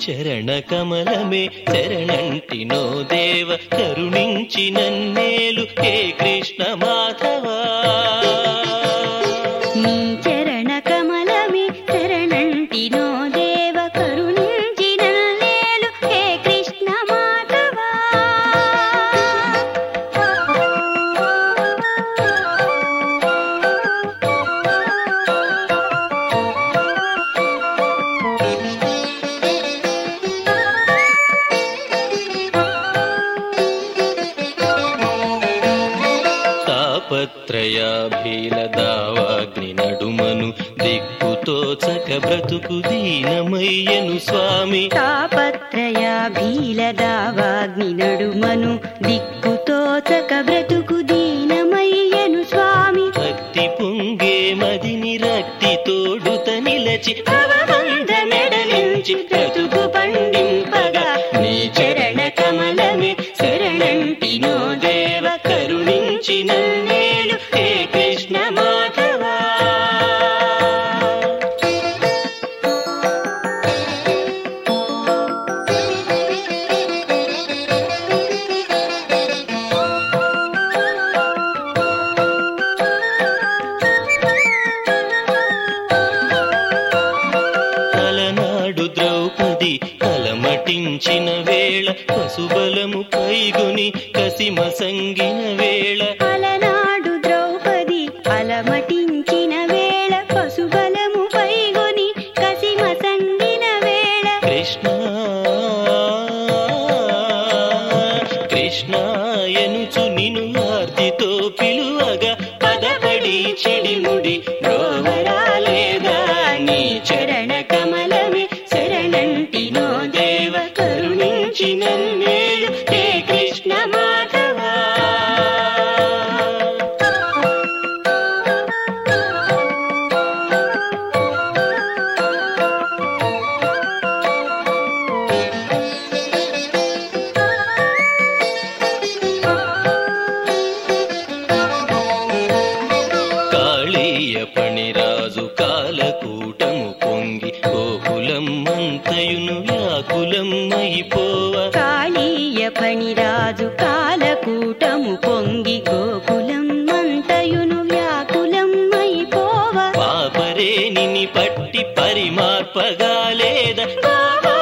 చరణ కమలమే చరణంటినో దేవ కరుణించి నన్నేలు హే కృష్ణ మాధవా నీ చరణ కమలమే శరణంటినో దేవ కరుణించి నన్నేలు హే కృష్ణ మాధవా తాపత్రయాభీల దావాగ్ని నడుమను దిక్కుతో చక బ్రతుకు దీనమయ్యను స్వామి తాపత్రయ భీల దావాగ్ని నడుమను దిక్కుతో చక బ్రతుకు దీనమయ్యను స్వామి భక్తి పొంగే మదిని రక్తి తోడుత నిలచి భవబంధ మెడలించి బ్రతుకు పండింపగా నీ చరణ కమలమే శరణంటినో దేవ కరుణించి నన్నేలు హే కృష్ణ మాధవా అలనాడు ద్రౌపది కలమటించిన వేళ పశుబలము పైగుని కసిమ సంగిన వేళ అలనాడు ద్రౌపది అలమటించిన వేళ పశుబలము పైగొని కసిమ సంగిన వేళ కృష్ణ కృష్ణాయనుచు నిను ఆర్తితో పిలువగా పదపడి చెడిముడి బ్రోవరాలేదా నీ చరణ కమలమే శరణంటినో దేవ కరుణించి నన్నేలు హే కృష్ణ మాధవా కాళీయ పణిరాజు కాలకూటము పొంగి గోకులం మంతయును వ్యాకులం అయిపోవ కాళీయ ఫణిరాజు కాలకూటము పొంగి గోకులం మంతయును వ్యాకులం అయిపోవ పాపరేనిని పట్టి పరిమార్పగా లేద గోవా